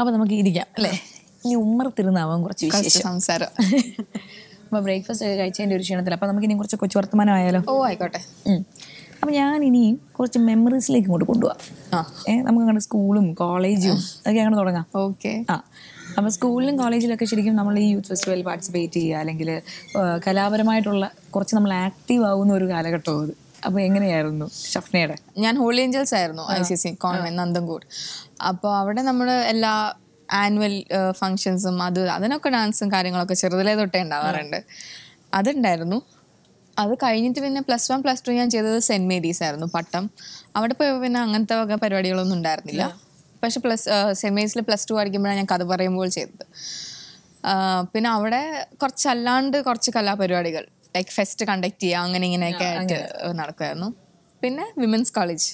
അപ്പൊ നമുക്ക് ഇരിക്കാം അല്ലേ ഇനി ഉമ്മറത്തിരുന്നാവാൻ കുറച്ച് കുറച്ച് വിശേഷം സംസാരം അപ്പൊ ബ്രേക്ക്ഫാസ്റ്റ് ഒക്കെ കഴിച്ചതിന്റെ ഒരു ക്ഷീണത്തിൽ അപ്പൊ നമുക്ക് ഇനി കുറച്ച് കൊച്ചു വർത്തമാനം ആയാലോ ഓ ആയിക്കോട്ടെ ഉം. അപ്പൊ ഞാൻ ഇനി കുറച്ച് മെമ്മറീസിലേക്ക് ഇങ്ങോട്ട് കൊണ്ടുപോവാം ആ ഏഹ് നമുക്ക് അങ്ങനെ സ്കൂളും കോളേജും ഒക്കെ അങ്ങനെ തുടങ്ങാം ഓക്കെ ആ അപ്പോൾ സ്കൂളിലും കോളേജിലൊക്കെ ശരിക്കും നമ്മൾ ഈ യൂത്ത് ഫെസ്റ്റിവൽ പാർട്ടിസിപ്പേറ്റ് ചെയ്യുക അല്ലെങ്കിൽ കലാപരമായിട്ടുള്ള കുറച്ച് നമ്മൾ ആക്റ്റീവ് ആവുന്ന ഒരു കാലഘട്ടം അത് അപ്പോൾ എങ്ങനെയായിരുന്നു ഷഫ്നയുടെ ഞാൻ ഹോളി ഏഞ്ചൽസ് ആയിരുന്നു I C C convent Nanthancode അപ്പോൾ അവിടെ നമ്മൾ എല്ലാ ആനുവൽ ഫങ്ഷൻസും അത് അതിനൊക്കെ ഡാൻസും കാര്യങ്ങളൊക്കെ ചെറുതിലേ തൊട്ടേ ഉണ്ടാവാറുണ്ട് അതുണ്ടായിരുന്നു അത് കഴിഞ്ഞിട്ട് പിന്നെ പ്ലസ് വൺ പ്ലസ് ടു ഞാൻ ചെയ്തത് സെൻറ് മേരീസ് ആയിരുന്നു പട്ടം അവിടെ പോയപ്പോൾ പിന്നെ അങ്ങനത്തെ വക പരിപാടികളൊന്നും ഉണ്ടായിരുന്നില്ല പക്ഷെ പ്ലസ് സെൻറ് മേരീസിൽ പ്ലസ് ടു പഠിക്കുമ്പോഴാണ് ഞാൻ കഥ പറയുമ്പോൾ ചെയ്തത് ആ, പിന്നെ അവിടെ കുറച്ച് അല്ലാണ്ട് കുറച്ച് കലാപരിപാടികൾ ലൈക്ക് ഫെസ്റ്റ് കണ്ടക്ട് ചെയ്യുക അങ്ങനെ ഇങ്ങനെയൊക്കെ ആയിട്ട് നടക്കുമായിരുന്നു പിന്നെ വിമൻസ് കോളേജ്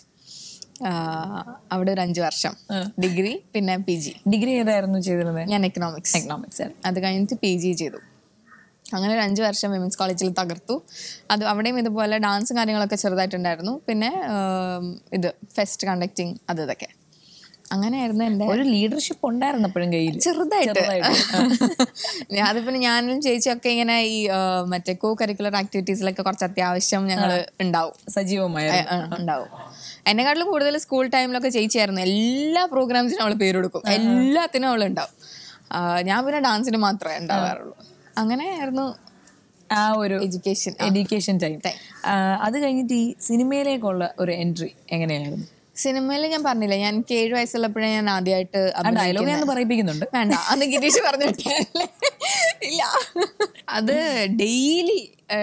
അവിടെ ഒരു അഞ്ച് വർഷം ഡിഗ്രി പിന്നെ പി ജി ഡിഗ്രി ഏതായിരുന്നു ചെയ്തിരുന്നത് ഞാൻ എക്കണോമിക്സ് എക്കണോമിക്സ് അത് കഴിഞ്ഞിട്ട് പി ജി ചെയ്തു അങ്ങനെ ഒരു അഞ്ച് വർഷം വിമൻസ് കോളേജിൽ തകർത്തു അത് അവിടെയും ഇതുപോലെ ഡാൻസും കാര്യങ്ങളൊക്കെ ചെറുതായിട്ടുണ്ടായിരുന്നു പിന്നെ ആം, ഇത് ഫെസ്റ്റ് കണ്ടക്ടിങ് അത് ഇതൊക്കെ അങ്ങനെയായിരുന്നു എൻ്റെ ഒരു ലീഡർഷിപ്പ് ഉണ്ടായിരുന്നു അപ്പോഴും കയ്യിൽ ചെറുതായിട്ട് ഞാൻ അതിപ്പോ ഞാനും ചേച്ചിയൊക്കെ ഇങ്ങനെ ഈ ആ, മറ്റേ കോ കരിക്കുലർ ആക്ടിവിറ്റീസിലൊക്കെ കുറച്ച് അത്യാവശ്യം ഞങ്ങൾ ഉണ്ടാവും സജീവമായ ആ, ആ, ഉണ്ടാവും എന്നെക്കാട്ടിലും കൂടുതൽ സ്കൂൾ ടൈമിലൊക്കെ ചേച്ചിയായിരുന്നു എല്ലാ പ്രോഗ്രാംസിനും അവൾ പേര് കൊടുക്കും എല്ലാത്തിനും അവൾ ഉണ്ടാവും ആ, ഞാൻ പിന്നെ ഡാൻസിന് മാത്രമേ ഉണ്ടാവാറുള്ളൂ അങ്ങനെയായിരുന്നു ആ ഒരു എഡ്യൂക്കേഷൻ എഡ്യൂക്കേഷൻ ടൈം അത് കഴിഞ്ഞിട്ട് ഈ സിനിമയിലേക്കുള്ള ഒരു എൻട്രി എങ്ങനെയായിരുന്നു സിനിമയിൽ ഞാൻ പറഞ്ഞില്ല ഞാൻ എനിക്ക് ഏഴ് വയസ്സുള്ളപ്പോഴേ ഞാൻ ആദ്യമായിട്ട് ആ ഡയലോഗ് ഞാൻ പറയിപ്പിക്കുന്നുണ്ട് വേണ്ട അന്ന് ഗിരീഷ് പറഞ്ഞു ഇല്ല അത് ഡെയിലി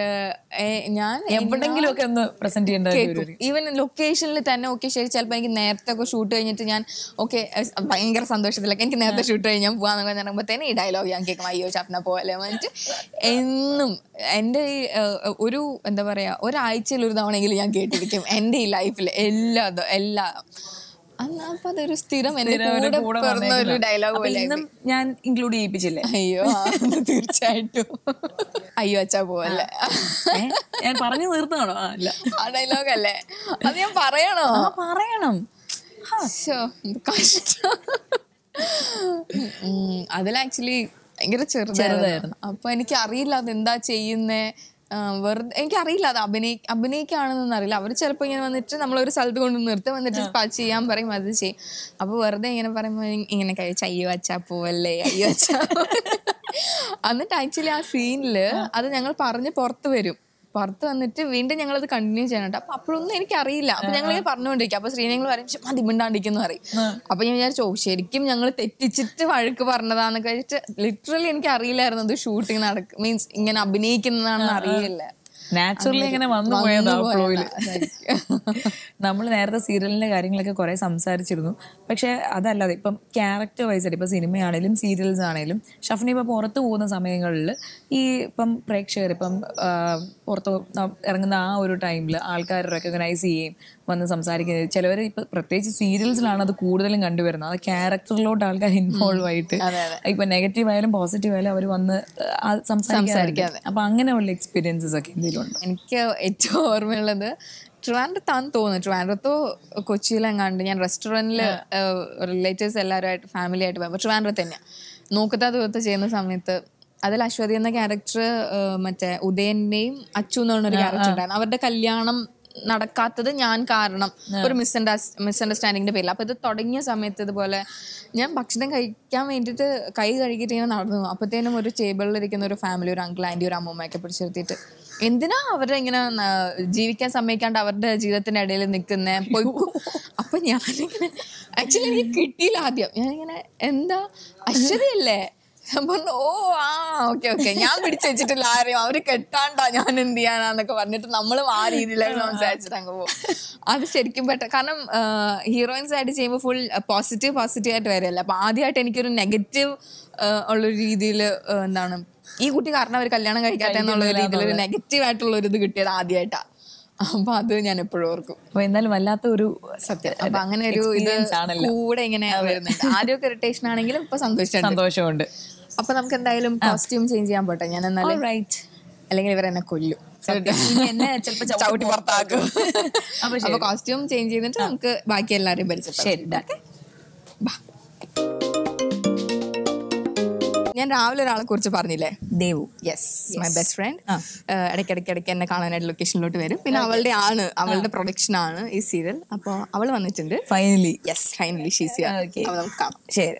ഞാൻ എവിടെങ്കിലും ഒക്കെ ഒന്ന് പ്രസന്റ് ചെയ്യേണ്ട ഒരു ഈവൻ ലൊക്കേഷനിൽ തന്നെ ഓക്കെ ശരി ചിലപ്പോൾ എനിക്ക് നേരത്തെ ഒക്കെ ഷൂട്ട് കഴിഞ്ഞിട്ട് ഞാൻ ഓക്കെ ഭയങ്കര സന്തോഷത്തിലൊക്കെ എനിക്ക് നേരത്തെ ഷൂട്ട് കഴിഞ്ഞാൽ പോകാന്ന് പറയുമ്പോഴത്തേനും ഈ ഡയലോഗ് ഞാൻ കേൾക്കും അയ്യോ ചപ്പന പോലെ വന്നിട്ട് എന്നും എൻ്റെ ഈ ഏഹ്, ഒരു എന്താ പറയുക ഒരാഴ്ചയിൽ ഒരു തവണയെങ്കിലും ഞാൻ കേട്ടിരിക്കും എൻ്റെ ഈ ലൈഫിൽ എല്ലാ ദ- എല്ലാ അന്ന് അപ്പൊ അതൊരു സ്ഥിരം എൻ്റെ ഒരു കൂടെ കൂടെ പിറന്ന ഒരു വന്നേക്കുന്ന. ഡയലോഗ് അപ്പൊ പോലെ ഇന്നും ഞാൻ ഇൻക്ലൂഡ് ചെയ്യിപ്പിച്ചില്ലേ അയ്യോ ആ, അത് തീർച്ചയായിട്ടും അയ്യോ അച്ഛാ പോവല്ലേ ഏ? ഞാൻ പറഞ്ഞു തീർത്താണോ ആ അല്ല ആ ഡയലോഗ് അല്ലേ അത് ഞാൻ പറയണോ ആ പറയണം ശ്ശോ, എന്ത് കഷ്ടം ഉം, അതിൽ ആക്ച്വലി ഭയങ്കര ചെറുതായിരുന്നു അപ്പൊ എനിക്ക് അറിയില്ല അത് എന്താ ചെയ്യുന്നേ ആ, വെറുതെ എനിക്ക് അറിയില്ല അത് അഭിനയി അഭിനയിക്കാണെന്നൊന്നും അറിയില്ല അവർ ചിലപ്പോൾ ഇങ്ങനെ വന്നിട്ട് നമ്മളൊരു സ്ഥലത്ത് കൊണ്ട് നിർത്തി വന്നിട്ട് പ- ചെയ്യാൻ പറയും അത് ചെയ്യും അപ്പൊ വെറുതെ ഇങ്ങനെ പറയുമ്പോൾ ഇങ്ങനെ കഴിച്ച് അയ്യോ അച്ഛാ പോവല്ലേ അയ്യോ അച്ഛാ എന്നിട്ട് ആക്ച്വലി ആ സീനില് അത് ഞങ്ങൾ പറഞ്ഞ് പുറത്ത് വരും പുറത്ത് വന്നിട്ട് വീണ്ടും ഞങ്ങൾ അത് കണ്ടിന്യൂ ചെയ്യണം കേട്ടോ അപ്പൊ അപ്പോഴൊന്നും എനിക്ക് അറിയില്ല അപ്പൊ ഞങ്ങൾ ഇങ്ങനെ പറഞ്ഞുകൊണ്ടിരിക്കും അപ്പൊ ശ്രീനങ്ങൾ പറയും "ശ്ശെ, മതി മിണ്ടാണ്ടിരിക്കുന്നു പറയും അപ്പൊ ഞാൻ വിചാരിച്ചു "ഓ, ശരിക്കും ഞങ്ങൾ തെറ്റിച്ചിട്ട് വഴക്ക് പറഞ്ഞതാന്ന് കഴിച്ചിട്ട് ലിറ്ററലി എനിക്ക് അറിയില്ലായിരുന്നു അത് ഷൂട്ടിങ് നടക്കും മീൻസ് ഇങ്ങനെ അഭിനയിക്കുന്നതാണെന്ന് അറിയില്ല നാച്ചുറലി ഇങ്ങനെ വന്നു പോയതാ ഫ്ലോയില് നമ്മൾ നേരത്തെ സീരിയലിന്റെ കാര്യങ്ങളൊക്കെ കുറെ സംസാരിച്ചിരുന്നു പക്ഷെ അതല്ലാതെ ഇപ്പം ക്യാരക്ടർ വൈസ് ആയിട്ട് ഇപ്പം സിനിമയാണേലും സീരിയൽസ് ആണേലും ഷഫ്നി ഇപ്പം പുറത്ത് പോകുന്ന സമയങ്ങളിൽ ഈ ഇപ്പം പ്രേക്ഷകർ ഇപ്പം ആ, പുറത്ത് ന- ഇറങ്ങുന്ന ആ ഒരു ടൈമിൽ ആൾക്കാർ റെക്കഗ്നൈസ് ചെയ്യുകയും വന്ന് സംസാരിക്കുന്നത് ചിലവർ ഇപ്പം പ്രത്യേകിച്ച് സീരിയൽസിലാണ് അത് കൂടുതലും കണ്ടുവരുന്നത് അത് ക്യാരക്ടറിലോട്ട് ആൾക്കാർ ഇൻവോൾവ് ആയിട്ട് ഇപ്പം നെഗറ്റീവ് ആയാലും പോസിറ്റീവ് ആയാലും അവർ വന്ന് ആ, സംസാരിക്കാറുണ്ട് അപ്പൊ അങ്ങനെയുള്ള എക്സ്പീരിയൻസസ് ഒക്കെ എന്തെങ്കിലും ഉണ്ടോ എനിക്ക് ഏറ്റവും ഓർമ്മയുള്ളത് ട്രിവാൻഡ്രത്താന്ന് തോന്നുന്നു ട്രിവാൻഡ്രത്തോ കൊച്ചിയിലെങ്ങാണ്ട് ഞാൻ റെസ്റ്റോറൻറ്റിൽ റിലേറ്റീവ്സ് എല്ലാവരുമായിട്ട് ഫാമിലി ആയിട്ട് പോയപ്പോൾ ട്രിവാൻഡ്രത്ത് തന്നെയാണ് നോക്കത്താ ദൂരത്ത് ചെയ്യുന്ന സമയത്ത് അതിൽ അശ്വതി എന്ന ക്യാരക്ടർ മറ്റേ ഉദയന്റെയും അച്ചു എന്ന് പറഞ്ഞൊരു ക്യാരക്ടർ ഉണ്ടായിരുന്നു അവരുടെ കല്യാണം നടക്കാത്തത് ഞാൻ കാരണം ഒരു മിസ് മിസ്അണ്ടർസ്റ്റാൻഡിങ്ങിന്റെ പേരിൽ അപ്പൊ ഇത് തുടങ്ങിയ സമയത്ത് ഇതുപോലെ ഞാൻ ഭക്ഷണം കഴിക്കാൻ വേണ്ടിയിട്ട് കൈ കഴുകിയിട്ട് ഇങ്ങനെ നടന്നു അപ്പത്തേനും ഒരു ടേബിളിലിരിക്കുന്ന ഒരു ഫാമിലി ഒരു അങ്കിൾ ആൻറ്റി ഒരു അമ്മൂമ്മയൊക്കെ പിടിച്ചിരുത്തിയിട്ട് എന്തിനാ അവരെ ഇങ്ങനെ ആ, ജീവിക്കാൻ സമ്മതിക്കാണ്ട് അവരുടെ ജീവിതത്തിന്റെ ഇടയിൽ നിൽക്കുന്ന പോയി അപ്പൊ ഞാനിങ്ങനെ ആക്ച്വലി എനിക്ക് കിട്ടിയില്ല ആദ്യം ഞാനിങ്ങനെ എന്താ അശ്വതിയല്ലേ ഞാൻ പറഞ്ഞു ഓ ആ ഓക്കെ ഓക്കെ ഞാൻ പിടിച്ചു വെച്ചിട്ടില്ല ആരെയും അവര് കെട്ടാണ്ടാ ഞാൻ എന്ത് ചെയ്യാനാന്നൊക്കെ പറഞ്ഞിട്ട് നമ്മളും ആ രീതിയിലായി സംസാരിച്ചിട്ട് അങ്ങ് പോകും അത് ശരിക്കും പെട്ട കാരണം ഹീറോയിൻസ് ആയിട്ട് ചെയ്യുമ്പോൾ ഫുൾ പോസിറ്റീവ് പോസിറ്റീവ് ആയിട്ട് വരില്ല അപ്പൊ ആദ്യമായിട്ട് എനിക്കൊരു നെഗറ്റീവ് ഉള്ളൊരു രീതിയിൽ എന്താണ് ഈ കുട്ടി കാരണം അവർ കല്യാണം കഴിക്കാത്ത എന്നുള്ള രീതിയിൽ ഒരു നെഗറ്റീവ് ആയിട്ടുള്ള ഒരു ഇത് കിട്ടിയത് ആദ്യമായിട്ടാ അപ്പൊ അത് ഞാൻ എപ്പോഴും ഓർക്കും അപ്പൊ എന്നാലും വല്ലാത്ത ഒരു സത്യം അപ്പൊ അങ്ങനെ ഒരു ഇത് experience ആണല്ലോ കൂടെ ഇങ്ങനെ വരുന്നുണ്ട് ആദ്യമൊക്കെ ഇറിറ്റേഷൻ ആണെങ്കിലും ഇപ്പൊ സന്തോഷിച്ചിട്ടുണ്ട് സന്തോഷമുണ്ട് അപ്പൊ നമുക്ക് എന്തായാലും കോസ്റ്റ്യൂം ചേഞ്ച് ചെയ്യാൻ പോട്ടെ ഞാൻ എന്നാലും റൈറ്റ് അല്ലെങ്കിൽ ഇവർ എന്നെ കൊല്ലും എന്നെ ചിലപ്പോ ചവിട്ടി പുറത്താക്കും അപ്പൊ അപ്പൊ കോസ്റ്റ്യൂം ചേഞ്ച് ചെയ്തിട്ട് നമുക്ക് ബാക്കി എല്ലാരെയും പരിചയപ്പെടാം ശരി done. Bye. ഞാൻ രാവിലെ ഒരാളെ കുറിച്ച് പറഞ്ഞില്ലേ Devu yes my best friend ഇടയ്ക്കിടയ്ക്ക് ഇടയ്ക്ക് എന്നെ കാണാനായിട്ട് ലൊക്കേഷനിലോട്ട് വരും പിന്നെ അവളുടെ ആണ് അവളുടെ പ്രൊഡക്ഷൻ ആണ് ഈ സീരിയൽ അപ്പോൾ അവൾ വന്നിട്ടുണ്ട് finally yes finally she's Okay. അപ്പോൾ നമുക്ക് കാണാം ശരി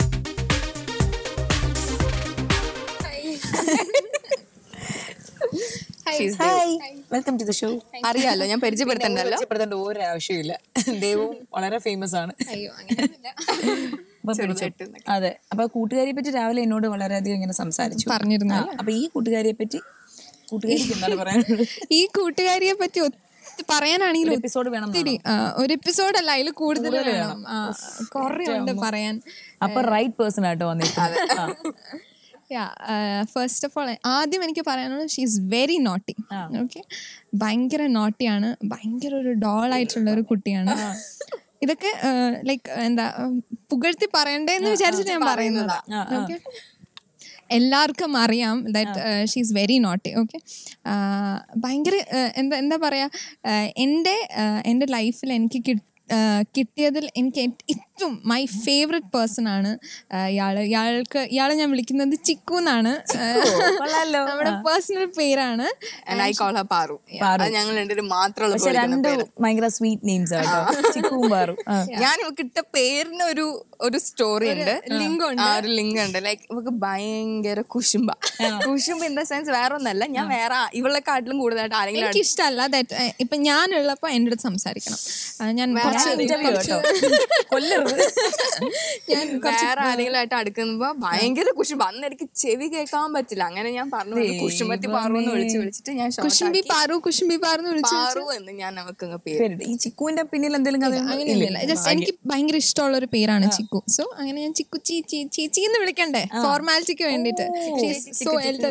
She's there. Hi welcome to the show അറിയാലോ ഞാൻ പരിചയപ്പെടുത്തണ്ടല്ലോ പരിചയപ്പെടുത്തേണ്ട ഒരു ആവശ്യമില്ല ദേവും വളരെ ഫേമസ് ആണ് അയ്യോ അങ്ങനെയൊന്നുമില്ല അപ്പൊ പിടിച്ചോ. അതെ അപ്പൊ കൂട്ടുകാരിയെ പറ്റി രാവിലെ എന്നോട് വളരെയധികം ഇങ്ങനെ സംസാരിച്ചു പറഞ്ഞിരുന്നു ആ, അപ്പൊ ഈ കൂട്ടുകാരിയെ പറ്റി കൂട്ടുകാരിക്ക് എന്താണ് പറയാനുള്ളത് ഈ കൂട്ടുകാരിയെ പറ്റി ഒത്തി- പറയാനാണെങ്കിൽ എപ്പിസോഡ് വേണം ഒത്തിരി ആ, ഒരു എപ്പിസോഡ് അല്ല അതിൽ കൂടുതൽ വേണം കുറെ ഉണ്ട് പറയാൻ അപ്പൊ റൈറ്റ് പേഴ്സൺ ആയിട്ട് വന്നിരിക്കുന്നത് ആ. ഫസ്റ്റ് ഓഫ് ഓൾ ആദ്യം എനിക്ക് പറയാനുള്ളത് she is very naughty okay ഭയങ്കര നോട്ടിയാണ് ഭയങ്കര ഒരു ഡോൾ ആയിട്ടുള്ള ഒരു കുട്ടിയാണ് ഇതൊക്കെ ലൈക്ക് എന്താ ഉം, പുകഴ്ത്തി പറയണ്ടേന്ന് വിചാരിച്ചിട്ട് ഞാൻ പറയുന്നതാ ഓക്കെ എല്ലാവർക്കും അറിയാം that she is very naughty okay ഭയങ്കര uh, എന്താ എന്താ പറയുക എൻ്റെ uh, എൻ്റെ ലൈഫിൽ എനിക്ക് കി- uh, കിട്ടിയതിൽ എനിക്ക് ഏറ്റ്- ഏറ്റവും മൈ ഫേവററ്റ് പേഴ്സൺ ആണ് uh, ഇയാള് ഇയാൾക്ക് ഇയാളെ ഞാൻ വിളിക്കുന്നത് ചിക്കു എന്നാണ് കൊള്ളാലോ. നമ്മുടെ പേഴ്സണൽ പേരാണ് ഐ കോൾ ഹർ പാറു അത് ഞങ്ങൾ രണ്ടുപേരും മാത്രമുള്ള പക്ഷെ രണ്ട് ഭയങ്കര സ്വീറ്റ് നെയിംസ് ആട്ടോ ചിക്കുവും പാറും ആ. ഞാൻ ഇവക്ക് ഇട്ട പേരിന് ഒരു ഒരു സ്റ്റോറി ഉണ്ട് link ആ, ഒരു ലിങ്ക് ഉണ്ട് ലൈക്ക് ഇവക്ക് ഭയങ്കര കുശുമ്പ കുശുമ്പ ഇൻ ദ സെൻസ് വേറെ ഒന്നല്ല ഞാൻ വേറെ ഇവളെക്കാട്ടിലും കൂടുതലായിട്ട് ആരെങ്കിലും എനിക്ക് ഇഷ്ടമല്ല ദാറ്റ് ഇപ്പൊ ഞാനുള്ളപ്പോ എൻ്റെ അടുത്ത് സംസാരിക്കണം Uh, ഞാൻ കുറച്ച് interview കേട്ടോ കൊല്ലരുത് ഞാൻ വേറെ ആരെങ്കിലും ആയിട്ട് അടുക്കുമ്പോ ഭയങ്കര കുശുമ്പ അന്ന് എനിക്ക് ചെവി കേൾക്കാൻ പറ്റില്ല അങ്ങനെ ഞാൻ പറഞ്ഞു കുശുമ്പത്തി പാറു എന്ന് വിളിച്ച് വിളിച്ചിട്ട് ഞാൻ short കുശുംബി ആക്കി. പാറു കുശുംബി പാറു എന്ന് വിളിച്ചു പാറു എന്ന് ഞാൻ അവക്ക് അങ്ങ് പേര് പേരിട്ട്. ഈ ചിക്കുവിന്റെ പിന്നിൽ എന്തെങ്കിലും കഥ അങ്ങനെയൊന്നുമില്ല ജസ്റ്റ് എനിക്ക് ഭയങ്കര ഇഷ്ടമുള്ള ഒരു പേരാണ് ചിക്കു സോ അങ്ങനെ ഞാൻ ചിക്കു ചീ ചീ ചേച്ചി എന്ന് വിളിക്കണ്ടേ ഫോർമാലിറ്റിക്ക് വേണ്ടിട്ട് സോ എൽഡർ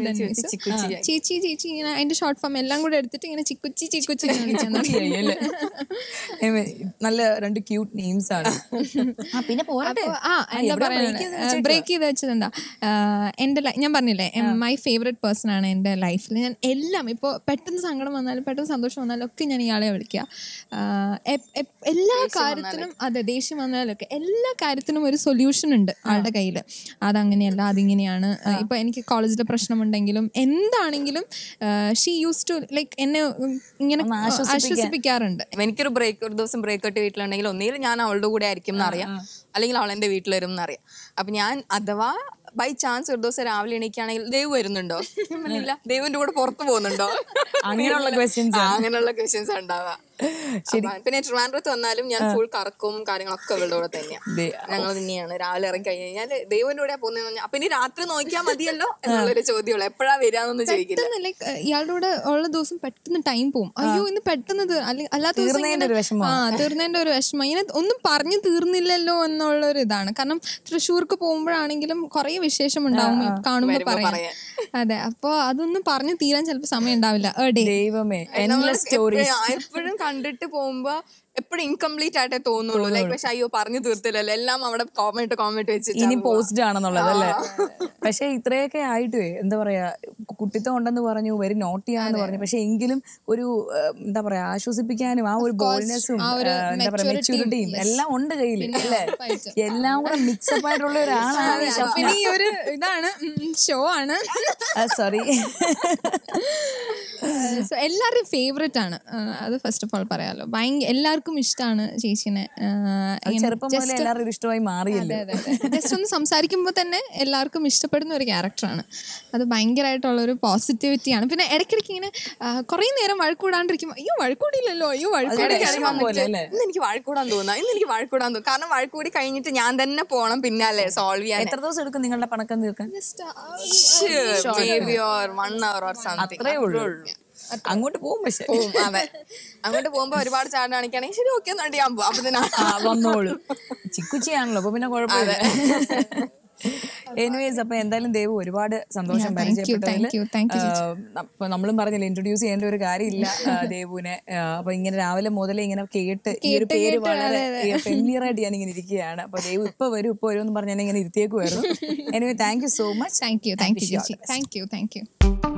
ചേച്ചി ചേച്ചി ഇങ്ങനെ അതിന്റെ ഷോർട്ട് ഫോം എല്ലാം കൂടെ എടുത്തിട്ട് ഇങ്ങനെ ചിക്കുച്ചി ചിക്കുച്ചി എന്ന് വിളിച്ചാൽ ശരിയായി അല്ലേ? Anyway, നല്ല രണ്ട് ക്യൂട്ട് നെയിംസ് ആണ് ആ, പിന്നെ പോരട്ടെ അപ്പൊ, ആ എന്താ പറയുക ബ്രേക്ക് ചെയ്ത് വെച്ചതെന്താ ആഹ് എന്റെ ലൈ- ഞാൻ പറഞ്ഞില്ലേ മൈ ഫേവറേറ്റ് പേഴ്സൺ ആണ് എൻ്റെ ലൈഫിൽ ഞാൻ എല്ലാം ഇപ്പോൾ പെട്ടെന്ന് സങ്കടം വന്നാലും പെട്ടെന്ന് സന്തോഷം വന്നാലും ഒക്കെ ഞാൻ ഇയാളെ വിളിക്കുക ആഹ് എപ്- എപ്- എല്ലാ കാര്യത്തിനും അതെ ദേഷ്യം വന്നാലൊക്കെ എല്ലാ കാര്യത്തിനും ഒരു സൊല്യൂഷൻ ഉണ്ട് ആളുടെ കയ്യിൽ അതങ്ങനെയല്ല അതിങ്ങനെയാണ് ആഹ് ഇപ്പൊ എനിക്ക് കോളേജിലെ പ്രശ്നമുണ്ടെങ്കിലും എന്താണെങ്കിലും ഷീ യൂസ് ടു ലൈക്ക് എന്നെ ഉം, ഇങ്ങനെ ആശ്വസിപ്പിക്കാറുണ്ട് എനിക്കൊരു ബ്രേക്ക് ഒരു ദിവസം ബ്രേക്ക് ഔട്ട് വീട്ടിലുണ്ടെങ്കിൽ ഒന്നുകിൽ ഞാൻ അവളുടെ കൂടെ ആയിരിക്കും എന്നറിയാം അല്ലെങ്കിൽ അവൾ എന്റെ വീട്ടിൽ വരും എന്നറിയാം അപ്പൊ ഞാൻ അഥവാ ബൈ ചാൻസ് ഒരു ദിവസം രാവിലെ എണീക്കുകയാണെങ്കിൽ ദൈവ് വരുന്നുണ്ടോ ഇല്ല ദൈവന്റെ കൂടെ പുറത്തു പോകുന്നുണ്ടോ അങ്ങനെയുള്ള questions ആ, അങ്ങനെയുള്ള ക്വസ്റ്റ്യൻസ് ഉണ്ടാവുക അപ്പൊ പിന്നെ ട്രിവാൻഡ്രത്ത് വന്നാലും ഞാൻ ഫുൾ കറക്കും കാര്യങ്ങളൊക്കെ അവളുടെ കൂടെ തന്നെയാണ് ദേ, ഞങ്ങൾ തന്നെയാണ് രാവിലെ ഇറങ്ങി കഴിഞ്ഞ് കഴിഞ്ഞാൽ ദൈവന്റെ കൂടെ പോകുന്നതെന്ന് പറഞ്ഞാൽ അപ്പൊ ഇനി രാത്രി നോക്കിയാൽ മതിയല്ലോ എന്നുള്ളൊരു ചോദ്യമുള്ളൂ എപ്പോഴാ വരാന്നൊന്നും ചോദിക്കില്ല പെട്ടെന്ന് ലൈക്ക് ഇയാളുടെ കൂടെ ഉള്ള ദിവസം പെട്ടെന്ന് ടൈം പോകും അയ്യോ ഇന്ന് പെട്ടെന്ന് തീർ- അല്ലെ- അല്ലാത്ത ദിവസം തീർന്നതിന്റെ ഇങ്ങനെ- ഒരു വിഷമം. ആ തീർന്നതിന്റെ ഒരു വിഷമം ഇങ്ങനെ ഒന്നും പറഞ്ഞു തീർന്നില്ലല്ലോ എന്നുള്ള ഒരു ഇതാണ് കാരണം തൃശ്ശൂർക്ക് പോകുമ്പോഴാണെങ്കിലും കുറെ വിശേഷം ഉണ്ടാവും കാണുമ്പോ പറയാം അതെ അപ്പൊ അതൊന്നും പറഞ്ഞു തീരാൻ ചിലപ്പോ സമയം ഉണ്ടാവില്ല എ ഡേ ദൈവമേ endless സ്റ്റോറീസ് എപ്പോഴും കണ്ടിട്ട് പോകുമ്പോ എപ്പോഴും ഇൻകംപ്ലീറ്റ് ആയിട്ടേ തോന്നുള്ളൂ ലൈക്ക് പക്ഷെ അയ്യോ പറഞ്ഞു തീർത്തില്ലല്ലോ എല്ലാം അവിടെ കോമന്റ് കോമന്റ് വെച്ചിട്ട് ഇനി പോസ്റ്റ് ആണെന്നുള്ളത് അല്ലേ പക്ഷെ ഇത്രയൊക്കെ ആയിട്ടുവേ എന്താ പറയാ കുട്ടിത്തം ഉണ്ടെന്ന് പറഞ്ഞു വെരി നോട്ടിയാന്ന് പറഞ്ഞു പക്ഷെ എങ്കിലും ഒരു ആ, എന്താ പറയാ ആശ്വസിപ്പിക്കാനും ആ ഒരു ബോൾനെസ്സും എന്താ പറയാ മെച്ചൂരിറ്റിയും എല്ലാം ഉണ്ട് കയ്യിൽ അല്ലേ എല്ലാം കൂടെ മിക്സപ്പ് ആയിട്ടുള്ള ഒരാളാണ് ഈ ഷഫീന. പിന്നെ ഈ ഒരു ഇതാണ് ഷോ ആണ് സോറി സോ എല്ലാവരുടെയും ഫേവറേറ്റ് ആണ് ആ, അത് ഫസ്റ്റ് ഓഫ് ഓൾ പറയാലോ ഭയങ്കര എല്ലാവർക്കും ഇഷ്ടമാണ് ചേച്ചീനെ ആ, ഇങ്ങനെ ചെറുപ്പം മുതലേ എല്ലാവരും ഇഷ്ടമായി മാറിയല്ലോ ജസ്റ്റ് ഒന്ന് സംസാരിക്കുമ്പോൾ തന്നെ എല്ലാവർക്കും ഇഷ്ടപ്പെടുന്ന ഒരു ക്യാരക്ടറാണ് അത് ഭയങ്കരമായിട്ടുള്ള ഒരു പോസിറ്റിവിറ്റിയാണ് പിന്നെ ഇടയ്ക്കിടയ്ക്ക് ഇങ്ങനെ ആ, കുറേ നേരം വഴക്കൂടാണ്ടിരിക്കുമ്പോൾ അയ്യോ വഴക്കൂടിയില്ലല്ലോ അയ്യോ വഴക്കൂടി ഇടയ്ക്ക് ഇറങ്ങി വിഷമം പോലെ വന്നിട്ട് അല്ലേ? ഇന്ന് എനിക്ക് വഴക്കൂടാൻ തോന്നുന്നു ഇന്ന് എനിക്ക് വഴക്കൂടാൻ തോന്നുന്നു കാരണം വഴക്കൂടി കഴിഞ്ഞിട്ട് ഞാൻ തന്നെ പോണം പിന്നാലെ സോൾവ് ചെയ്യാൻ എത്ര ദിവസം എടുക്കും നിങ്ങളുടെ പണക്കം തീർക്കാൻ maybe or one hour or something അത്രേ ഉള്ളൂ അങ്ങോട്ട് പോകും പക്ഷെ പോവും അതെ അങ്ങോട്ട് പോകുമ്പോ ഒരുപാട് ചാട് കാണിക്കുകയാണെങ്കിൽ ശരി ഓക്കെ എന്നിട്ട് ഞാൻ പോകും അപ്പൊ തന്നെ ആ, വന്നോളൂ ചിക്കുച്ചിയാണല്ലോ അപ്പൊ പിന്നെ കുഴപ്പമില്ല എനിവേസ് അപ്പൊ എന്തായാലും ദേവ് ഒരുപാട് സന്തോഷം Yeah, thank you, പരിചയപ്പെട്ടതിൽ thank you, thank you, അപ്പൊ നമ്മളും പറഞ്ഞില്ല ഇൻട്രൊഡ്യൂസ് ചെയ്യേണ്ട ഒരു കാര്യമില്ല ആ, ദേവുവിനെ ആ, അപ്പൊ ഇങ്ങനെ രാവിലെ മുതലേ ഇങ്ങനെ കേട്ട് ഈ ഒരു പേര് വളരെ ഫെമിലിയർ ആയിട്ട് ഞാൻ ഇങ്ങനെ ഇരിക്കുകയാണ് അപ്പൊ ദേവ് ഇപ്പൊ വരും ഇപ്പൊ വരും എന്ന് പറഞ്ഞ് ഞാൻ ഇങ്ങനെ ഇരുത്തിയേക്കുമായിരുന്നു anyway thank you so much thank you thank you ചേച്ചി താങ്ക് യു താങ്ക് യു